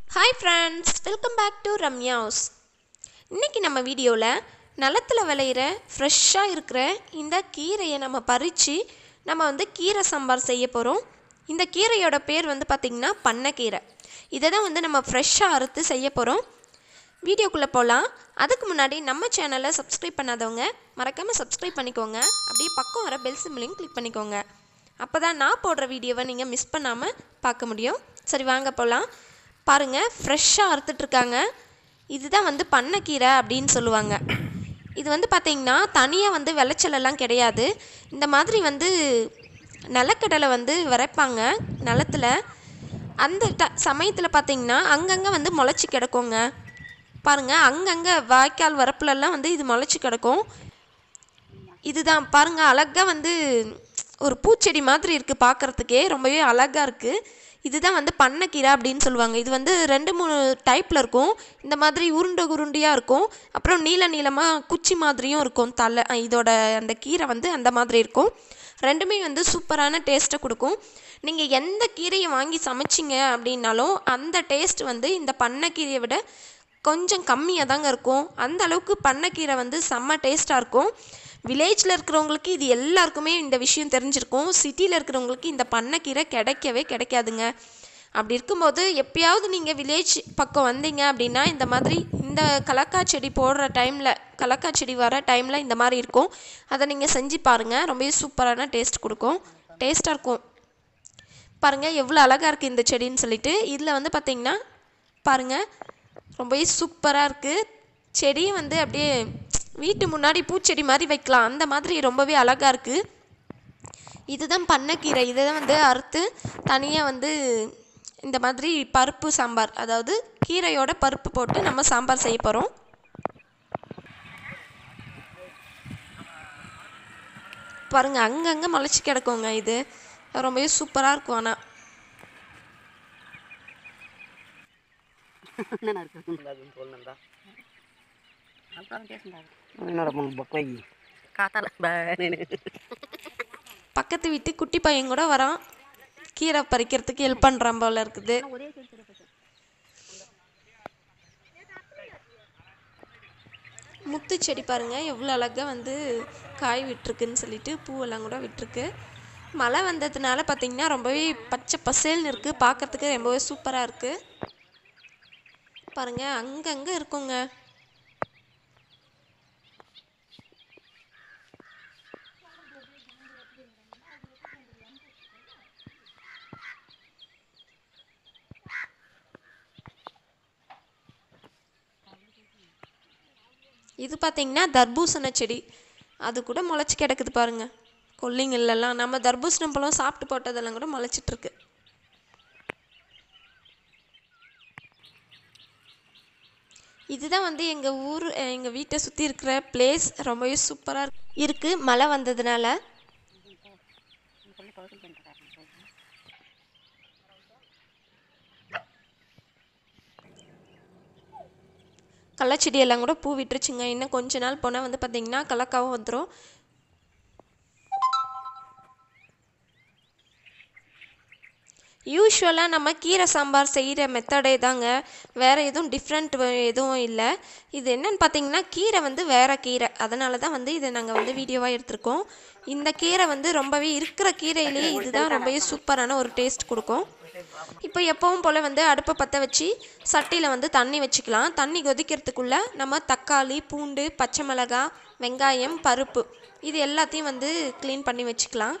hi friends welcome back to Ramya's இன்றைக்கி நம்ம வீடியோவில் நிலத்தில் விளையிற ஃப்ரெஷ்ஷாக இருக்கிற இந்த கீரையை நம்ம பறித்து நம்ம வந்து கீரை சாம்பார் செய்ய போகிறோம் இந்த கீரையோட பேர் வந்து பார்த்திங்கன்னா பண்ணைக்கீரை இதை தான் வந்து நம்ம ஃப்ரெஷ்ஷாக அறுத்து செய்ய போகிறோம் வீடியோக்குள்ளே போகலாம் அதுக்கு முன்னாடி நம்ம சேனலை சப்ஸ்கிரைப் பண்ணாதவங்க மறக்காமல் சப்ஸ்கிரைப் பண்ணிக்கோங்க அப்படியே பக்கம் வர பெல் சிம்லையும் கிளிக் பண்ணிக்கோங்க அப்போ தான் நான் போடுற வீடியோவை நீங்கள் மிஸ் பண்ணாமல் பார்க்க முடியும் சரி வாங்க போகலாம் பாருங்கள் ஃப்ரெஷ்ஷாக அறுத்துட்ருக்காங்க இதுதான் வந்து பண்ணைக்கீரை அப்படின்னு சொல்லுவாங்க இது வந்து பார்த்திங்கன்னா தனியாக வந்து விளைச்சலெல்லாம் கிடையாது இந்த மாதிரி வந்து நிலக்கடலை வந்து விதைப்பாங்க நிலத்துல அந்த ட சமயத்தில் பார்த்தீங்கன்னா அங்கங்கே வந்து முளைச்சி கிடக்குங்க பாருங்கள் அங்கங்கே வாய்க்கால் வரப்புலலாம் வந்து இது முளைச்சி கிடக்கும் இதுதான் பாருங்க அழகா வந்து ஒரு பூச்செடி மாதிரி இருக்குது பார்க்குறதுக்கே ரொம்பவே அழகாக இருக்குது இதுதான் வந்து பண்ணைக்கீரை அப்படின்னு சொல்லுவாங்க இது வந்து ரெண்டு மூணு டைப்பில் இருக்கும் இந்த மாதிரி உருண்டை உருண்டையாக இருக்கும் அப்புறம் நீல நீளமாக குச்சி மாதிரியும் இருக்கும் தலை அஹ் இதோட அந்த கீரை வந்து அந்த மாதிரி இருக்கும் ரெண்டுமே வந்து சூப்பரான டேஸ்ட்டை கொடுக்கும் நீங்கள் எந்த கீரையை வாங்கி சமைச்சிங்க அப்படின்னாலும் அந்த டேஸ்ட் வந்து இந்த பண்ணைக்கீரையை விட கொஞ்சம் கம்மியாக தாங்க இருக்கும் அந்த அளவுக்கு பண்ணைக்கீரை வந்து செம்ம டேஸ்ட்டாக இருக்கும் வில்லேஜில் இருக்கிறவங்களுக்கு இது எல்லாருக்குமே இந்த விஷயம் தெரிஞ்சிருக்கும் சிட்டியில் இருக்கிறவங்களுக்கு இந்த பண்ணைக்கீரை கிடைக்கவே கிடைக்காதுங்க அப்படி இருக்கும்போது எப்பயாவது நீங்கள் வில்லேஜ் பக்கம் வந்தீங்க அப்படின்னா இந்த மாதிரி இந்த கலக்கா செடி போடுற டைமில் கலக்கா செடி வர டைமில் இந்த மாதிரி இருக்கும் அதை நீங்கள் செஞ்சு பாருங்கள் ரொம்பவே சூப்பரான டேஸ்ட் கொடுக்கும் டேஸ்ட்டாக இருக்கும் பாருங்கள் எவ்வளோ அழகாக இருக்குது இந்த செடின்னு சொல்லிட்டு இதில் வந்து பார்த்தீங்கன்னா பாருங்கள் ரொம்பவே சூப்பராக இருக்குது செடியும் வந்து அப்படியே வீட்டு முன்னாடி பூச்செடி மாதிரி வைக்கலாம் அந்த மாதிரி ரொம்பவே அழகாக இருக்குது இதுதான் பண்ணைக்கீரை இதை தான் வந்து அறுத்து தனியாக வந்து இந்த மாதிரி பருப்பு சாம்பார் அதாவது கீரையோட பருப்பு போட்டு நம்ம சாம்பார் செய்ய போகிறோம் பாருங்கள் அங்கங்கே முளைச்சி கிடக்குங்க இது ரொம்பவே சூப்பராக இருக்கும் ஆனால் என்னடா இருக்கு அதுன்னு சொல்லணும்டா அப்புறம் பேசுண்டாரு என்னடா பண்ணு பக்கை காத்தால பேனு பக்கத்து வீட்டு குட்டி பையன் கூட வரான் கீரை பறிக்கிறதுக்கு ஹெல்ப் பண்ணுறான் போல இருக்குது ஒரே செடி போச்சு முத்து செடி பாருங்க எவ்வளோ அழகாக வந்து காய் விட்டுருக்குன்னு சொல்லிட்டு பூவெல்லாம் கூட விட்டுருக்கு மழை வந்ததுனால பார்த்தீங்கன்னா ரொம்பவே பச்சை பசேல்னு இருக்குது பார்க்கறதுக்கு ரொம்பவே சூப்பராக இருக்குது பாருங்க அங்கங்கே இருக்குங்க இது பார்த்தீங்கன்னா தர்பூசண செடி அது கூட முளைச்சி கிடக்குது பாருங்க கொல்லிங்கள்லாம் நம்ம தர்பூசணம் பழம் சாப்பிட்டு போட்டதெல்லாம் கூட முளைச்சிட்டு இருக்கு இதுதான் வந்து எங்கள் ஊர் எங்கள் வீட்டை சுற்றி இருக்கிற பிளேஸ் ரொம்பவே சூப்பராக இருக்குது மழை வந்ததுனால சொல்லி பகுதி பண்ணிட்டாரு கள்ளச்செடி எல்லாம் கூட பூ விட்டுருச்சுங்க இன்னும் கொஞ்ச நாள் போனால் வந்து பார்த்திங்கன்னா கலக்காவும் வந்துடும் யூஸ்வலாக நம்ம கீரை சாம்பார் செய்கிற மெத்தடே தாங்க வேறு எதுவும் டிஃப்ரெண்ட் எதுவும் இல்லை இது என்னன்னு பார்த்தீங்கன்னா கீரை வந்து வேறு கீரை அதனால தான் வந்து இதை நாங்கள் வந்து வீடியோவாக எடுத்திருக்கோம் இந்த கீரை வந்து ரொம்பவே இருக்கிற கீரையிலேயே இதுதான் ரொம்பவே சூப்பரான ஒரு டேஸ்ட் கொடுக்கும் இப்போ எப்பவும் போல் வந்து அடுப்பை பற்ற வச்சு சட்டியில் வந்து தண்ணி வச்சுக்கலாம் தண்ணி கொதிக்கிறதுக்குள்ளே நம்ம தக்காளி பூண்டு பச்சை மிளகாய் வெங்காயம் பருப்பு இது எல்லாத்தையும் வந்து க்ளீன் பண்ணி வச்சுக்கலாம்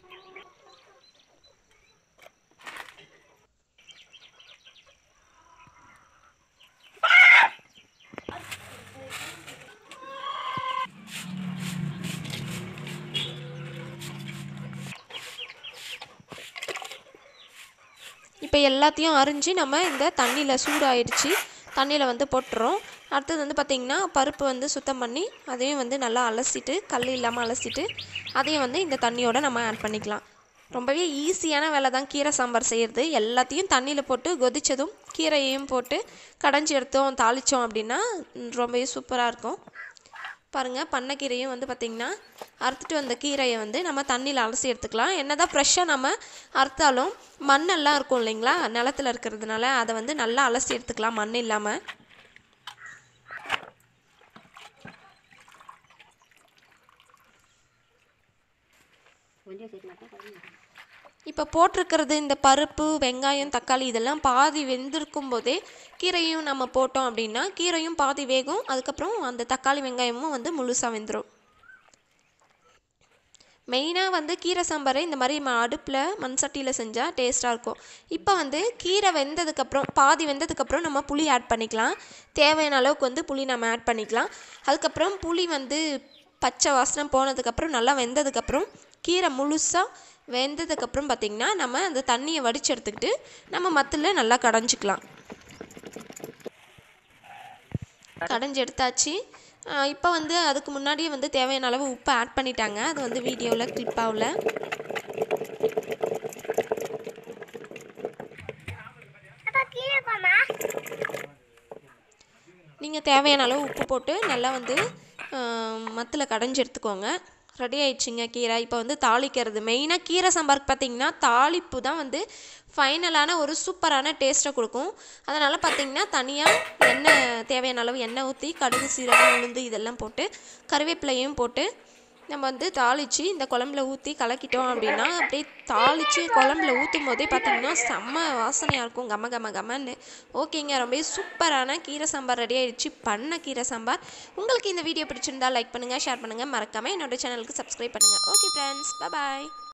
இப்போ எல்லாத்தையும் அரிஞ்சு நம்ம இந்த தண்ணியில் சூடாயிடுச்சு தண்ணியில் வந்து போட்டுறோம் அடுத்தது வந்து பார்த்திங்கன்னா பருப்பு வந்து சுத்தம் பண்ணி அதையும் வந்து நல்லா அலசிட்டு கல் இல்லாமல் அலசிட்டு அதையும் வந்து இந்த தண்ணியோட நம்ம ஆட் பண்ணிக்கலாம் ரொம்பவே ஈஸியான வேலை தான் கீரை சாம்பார் செய்கிறது எல்லாத்தையும் தண்ணியில் போட்டு கொதிச்சதும் கீரையையும் போட்டு கடைஞ்சி எடுத்தோம் தாளித்தோம் அப்படின்னா ம், ரொம்பவே சூப்பராக இருக்கும் பாருங்கள் பண்ணைக்கீரையும் வந்து பார்த்திங்கன்னா அறுத்துட்டு வந்த கீரையை வந்து நம்ம தண்ணியில் அலசி எடுத்துக்கலாம் என்னதான் ஃப்ரெஷ்ஷாக நம்ம அறுத்தாலும் மண்ணெல்லாம் இருக்கும் இல்லைங்களா நிலத்துல இருக்கிறதுனால அதை வந்து நல்லா அலசி எடுத்துக்கலாம் மண் இல்லாமல் வெந்தயம் சேர்க்க மாட்டேன் குழம்பு இப்போ போட்டிருக்கிறது இந்த பருப்பு வெங்காயம் தக்காளி இதெல்லாம் பாதி வெந்திருக்கும் போதே கீரையும் நம்ம போட்டோம் அப்படின்னா கீரையும் பாதி வேகும் அதுக்கப்புறம் அந்த தக்காளி வெங்காயமும் வந்து முழுசாக வெந்துடும் மெயினாக வந்து கீரை சாம்பாரை இந்த மாதிரி ம அடுப்பில் மண் சட்டியில் செஞ்சால் டேஸ்ட்டாக இருக்கும் இப்போ வந்து கீரை வெந்ததுக்கப்புறம் பாதி வெந்ததுக்கப்புறம் நம்ம புளி ஆட் பண்ணிக்கலாம் தேவையான அளவுக்கு வந்து புளி நம்ம ஆட் பண்ணிக்கலாம் அதுக்கப்புறம் புளி வந்து பச்சை வாசனை போனதுக்கப்புறம் நல்லா வெந்ததுக்கப்புறம் கீரை முழுசாக வெந்ததுக்கப்புறம் பார்த்திங்கன்னா நம்ம அந்த தண்ணியை வடித்து எடுத்துக்கிட்டு நம்ம மத்தில் நல்லா கடைஞ்சிக்கலாம் கடைஞ்சி எடுத்தாச்சு இப்போ வந்து அதுக்கு முன்னாடியே வந்து தேவையான அளவு உப்பு ஆட் பண்ணிட்டாங்க அது வந்து வீடியோவில் கிளிப் ஆகல நீங்கள் தேவையான அளவு உப்பு போட்டு நல்லா வந்து மத்தில் கடைஞ்சி எடுத்துக்கோங்க ரெடி ஆயிடுச்சுங்க கீரை இப்போ வந்து தாளிக்கிறது மெயினாக கீரை சாம்பாருக்கு பார்த்தீங்கன்னா தாளிப்பு தான் வந்து ஃபைனலான ஒரு சூப்பரான டேஸ்ட்டை கொடுக்கும் அதனால் பார்த்தீங்கன்னா தனியாக எண்ணெய் தேவையான அளவு எண்ணெய் ஊற்றி கடுகு சீரகம் உளுந்து இதெல்லாம் போட்டு கருவேப்பிலையும் போட்டு நம்ம வந்து தாளித்து இந்த குழம்புல ஊற்றி கலக்கிட்டோம் அப்படின்னா அப்படியே தாளித்து குழம்புல ஊற்றும் போதே பார்த்தீங்கன்னா செம்ம வாசனையாக இருக்கும் கம கம கமன்னு ஓகேங்க ரொம்ப சூப்பரான கீரை சாம்பார் ரெடி ஆயிடுச்சு பண்ண கீரை சாம்பார் உங்களுக்கு இந்த வீடியோ பிடிச்சிருந்தா லைக் பண்ணுங்கள் ஷேர் பண்ணுங்கள் மறக்காமல் என்னோட சேனலுக்கு சப்ஸ்கிரைப் பண்ணுங்கள் ஓகே ஃப்ரெண்ட்ஸ் பாய்